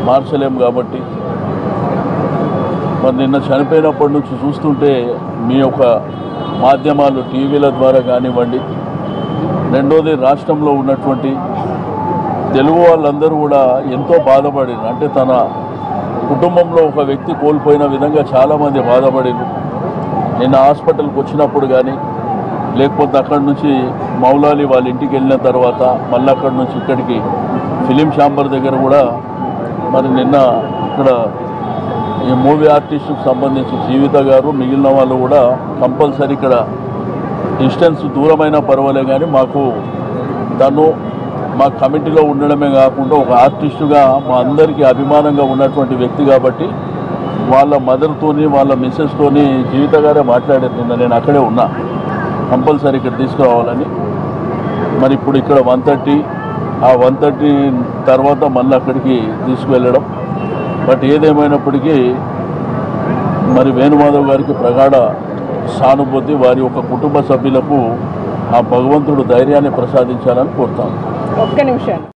మార్చలేం కాబట్టి మరి నిన్న చనిపోయినప్పటి నుంచి చూస్తుంటే మీ యొక్క మాధ్యమాలు టీవీల ద్వారా కానివ్వండి రెండోది రాష్ట్రంలో ఉన్నటువంటి తెలుగు వాళ్ళందరూ కూడా ఎంతో బాధపడిన అంటే తన కుటుంబంలో ఒక వ్యక్తి కోల్పోయిన విధంగా చాలామంది బాధపడినారు నిన్న హాస్పిటల్కి వచ్చినప్పుడు కానీ లేకపోతే అక్కడి నుంచి మౌలాలి వాళ్ళ ఇంటికి వెళ్ళిన తర్వాత మళ్ళీ అక్కడి నుంచి ఇక్కడికి ఫిలిం ఛాంబర్ దగ్గర కూడా మరి నిన్న ఇక్కడ ఈ మూవీ ఆర్టిస్టుకు సంబంధించి జీవిత గారు మిగిలిన వాళ్ళు కూడా కంపల్సరీ ఇక్కడ డిస్టెన్స్ దూరమైనా పర్వాలే కానీ మాకు తను మా కమిటీలో ఉండడమే కాకుండా ఒక ఆర్టిస్టుగా మా అందరికీ అభిమానంగా ఉన్నటువంటి వ్యక్తి కాబట్టి వాళ్ళ మదర్తోని వాళ్ళ మిస్సెస్తోని జీవిత గారే మాట్లాడారు నిన్న నేను అక్కడే ఉన్నా కంపల్సరీ ఇక్కడ తీసుకురావాలని మరి ఇప్పుడు ఇక్కడ వన్ థర్టీ ఆ వన్ థర్టీ తర్వాత మళ్ళీ అక్కడికి తీసుకువెళ్ళడం బట్ ఏదేమైనప్పటికీ మరి వేణుమాధవ్ గారికి ప్రగాఢ సానుభూతి వారి యొక్క కుటుంబ సభ్యులకు ఆ భగవంతుడు ధైర్యాన్ని ప్రసాదించాలని కోరుతాను ఒక్క నిమిషం